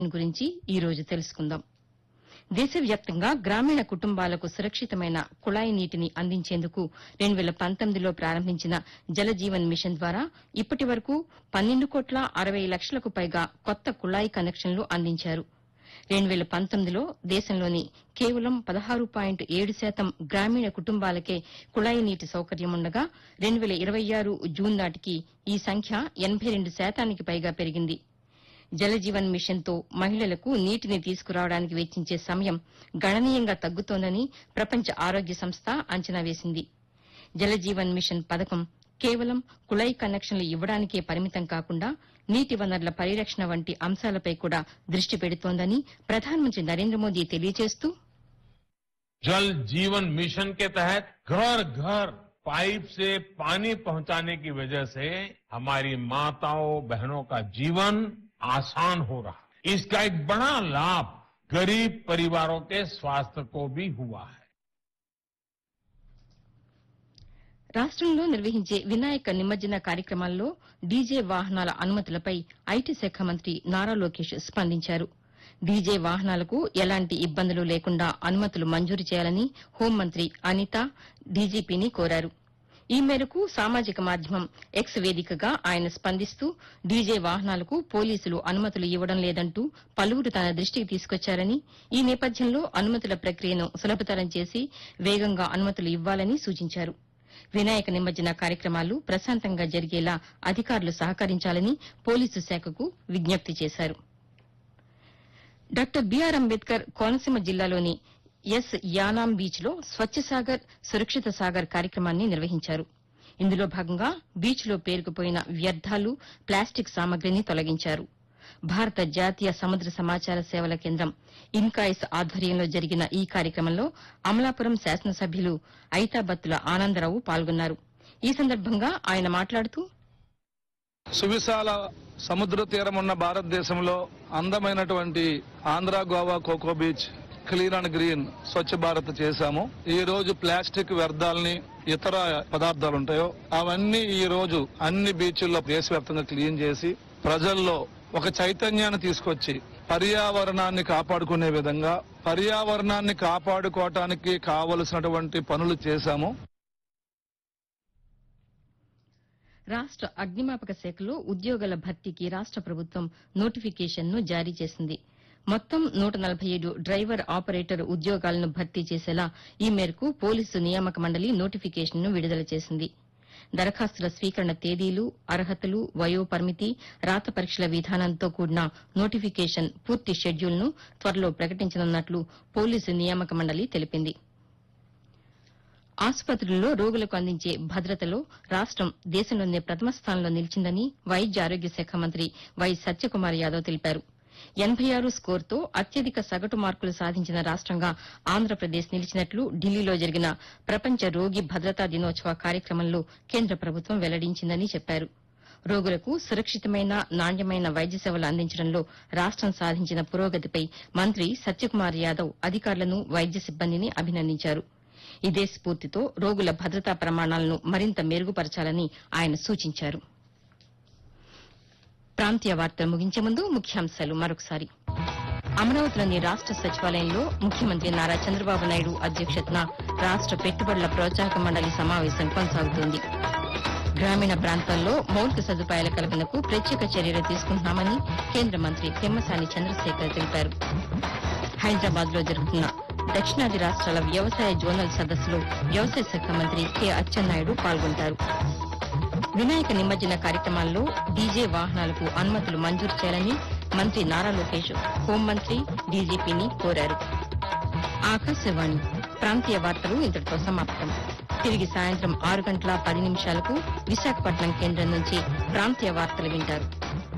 గురించి ఈ రోజు తెలుసుకుందాం దేశవ్యాప్తంగా గ్రామీణ కుటుంబాలకు సురక్షితమైన కుళాయి నీటిని అందించేందుకు రెండు వేల పంతొమ్మిదిలో ప్రారంభించిన జలజీవన్ మిషన్ ద్వారా ఇప్పటి వరకు పన్నెండు కోట్ల అరవై లక్షలకు పైగా కొత్త కుళాయి కనెక్షన్లు అందించారు రెండు వేల పంతొమ్మిదిలో దేశంలోని కేవలం పదహారు పాయింట్ ఏడు శాతం గ్రామీణ కుటుంబాలకే కుళాయి నీటి సౌకర్యం ఉండగా రెండు వేల ఇరవై ఆరు జూన్ నాటికి ఈ సంఖ్య ఎనబై రెండు శాతానికి పైగా పెరిగింది జలజీవన్ మిషన్ తో మహిళలకు నీటిని తీసుకురావడానికి వెచ్చించే సమయం గణనీయంగా తగ్గుతోందని ప్రపంచ ఆరోగ్య సంస్థ అంచనా వేసింది జలజీవన్ మిషన్ పథకం కేవలం కుళాయి కనెక్షన్లు ఇవ్వడానికే పరిమితం కాకుండా నీటి వనరుల పరిరక్షణ వంటి అంశాలపై కూడా దృష్టి పెడుతోందని ప్రధానమంత్రి నరేంద్ర మోదీ తెలియజేస్తూ जल जीवन मिशन के तहत घर घर पाइप से पानी पहुंचाने की वजह से हमारी माताओं बहनों का जीवन आसान हो रहा है इसका एक बड़ा लाभ गरीब परिवारों के स्वास्थ्य को भी हुआ है రాష్టంలో నిర్వహించే వినాయక నిమజ్జన కార్యక్రమాల్లో డీజే వాహనాల అనుమతులపై ఐటీ శాఖ మంత్రి నారా లోకేష్ స్పందించారు డీజే వాహనాలకు ఎలాంటి ఇబ్బందులు లేకుండా అనుమతులు మంజూరు చేయాలని హోంమంత్రి అనిత డీజీపీని కోరారు ఈ మేరకు సామాజిక మాధ్యమం ఎక్స్ వేదికగా ఆయన స్పందిస్తూ డీజే వాహనాలకు పోలీసులు అనుమతులు ఇవ్వడం లేదంటూ పలువురు తన దృష్టికి తీసుకొచ్చారని ఈ నేపథ్యంలో అనుమతుల ప్రక్రియను సులభతరం చేసి వేగంగా అనుమతులు ఇవ్వాలని సూచించారు వినాయక నిమజ్జన కార్యక్రమాలు ప్రశాంతంగా జరిగేలా అధికారులు సహకరించాలని పోలీసు శాఖకు విజ్ఞప్తి చేశారు డాక్టర్ బీఆర్ అంబేద్కర్ కోనసీమ జిల్లాలోని ఎస్ యానాం బీచ్ లో స్వచ్ఛ సాగర్ సురక్షిత సాగర్ కార్యక్రమాన్ని నిర్వహించారు ఇందులో భాగంగా బీచ్ లో పేరుకుపోయిన వ్యర్థాలు ప్లాస్టిక్ సామగ్రిని తొలగించారు భారత జాతీయ సముద్ర సమాచార సేవల కేంద్రం ఇన్కాయిస్ ఆధ్వర్యంలో జరిగిన ఈ కార్యక్రమంలో అమలాపురం శాసనసభ్యులు ఐతాబత్తుల ఆనందరావు పాల్గొన్నారు ఈ సందర్భంగా ఆయన మాట్లాడుతూ సువిశాల సముద్ర తీరం ఉన్న భారతదేశంలో అందమైనటువంటి Andhra Goa coco beach clean and green Swachh Bharat చేశాము ఈ రోజు ప్లాస్టిక్ వ్యర్థాలని ఇతర పదార్థాలు ఉంటాయో అవన్నీ ఈ రోజు అన్ని బీచ్ల్లో దేశవ్యాప్తంగా క్లీన్ చేసి ప్రజల్లో ఒక చైతన్యాన్ని తీసుకొచ్చి పర్యావరణాన్ని కాపాడుకునే విధంగా పర్యావరణాన్ని కాపాడుకోవటానికి కావలసినటువంటి పనులు చేశాము రాష్ట అగ్నిమాపక శాఖలో ఉద్యోగాల భర్తీకి రాష్ట ప్రభుత్వం నోటిఫికేషన్ను జారీ చేసింది మొత్తం నూట నలభై ఏడు డ్రైవర్ ఆపరేటర్ ఉద్యోగాలను భర్తీ చేసేలా ఈ మేరకు పోలీసు నియామక మండలి నోటిఫికేషన్ను విడుదల చేసింది దరఖాస్తుల స్వీకరణ తేదీలు అర్హతలు వయో పరిమితి రాత పరీక్షల విధానంతో కూడిన నోటిఫికేషన్ పూర్తి షెడ్యూల్ను త్వరలో ప్రకటించనున్నట్లు పోలీసు నియామక మండలి తెలిపింది ఆసుపత్రుల్లో రోగులకు అందించే భద్రతలో రాష్టం దేశంలోనే ప్రథమ స్థానంలో నిలిచిందని వైద్య ఆరోగ్య శాఖ మంత్రి వై సత్యకుమార్ యాదవ్ తెలిపారు ఎనబై ఆరు స్కోర్తో అత్యధిక సగటు మార్కులు సాధించిన రాష్టంగా ఆంధ్రప్రదేశ్ నిలిచినట్లు ఢిల్లీలో జరిగిన ప్రపంచ రోగి భద్రతా దినోత్సవ కార్యక్రమంలో కేంద్ర ప్రభుత్వం వెల్లడించిందని చెప్పారు రోగులకు సురక్షితమైన నాణ్యమైన వైద్య సేవలు అందించడంలో రాష్టం సాధించిన పురోగతిపై మంత్రి సత్యకుమార్ యాదవ్ అధికారులను వైద్య సిబ్బందిని అభినందించారు ఇదే స్ఫూర్తితో రోగుల భద్రతా ప్రమాణాలను మరింత మెరుగుపరచాలని ఆయన సూచించారు ప్రాంతీయ వార్తలు ముగించే ముందు ముఖ్యాంశాలు మరొకసారి అమరావతిలోని రాష్ట సచివాలయంలో ముఖ్యమంత్రి నారా చంద్రబాబు నాయుడు అధ్యక్షతన రాష్ట పెట్టుబడుల ప్రోత్సాహక మండలి సమావేశం కొనసాగుతోంది గ్రామీణ ప్రాంతాల్లో మౌలిక సదుపాయాల కల్పనకు ప్రత్యేక చర్యలు తీసుకుంటున్నామని కేంద్ర మంత్రి పెమ్మసాని చంద్రశేఖర్ తెలిపారు హైదరాబాద్ లో జరుగుతున్న దక్షిణాది రాష్ట్రాల వ్యవసాయ జోనల్ సదస్సులో వ్యవసాయ శాఖ మంత్రి కె అచ్చెన్నాయుడు పాల్గొంటారు వినాయక నిమజ్జన కార్యక్రమాల్లో డీజే వాహనాలకు అనుమతులు మంజూరు చేయాలని మంత్రి నారా లోకేష్ హోంమంత్రి డీజీపీని కోరారు ఆకాశవాణి ప్రాంతీయ వార్తలు ఇంతటితో సమాప్తం తిరిగి సాయంత్రం ఆరు గంటల పది నిమిషాలకు విశాఖపట్నం కేంద్రం నుంచి ప్రాంతీయ వార్తలు వింటారు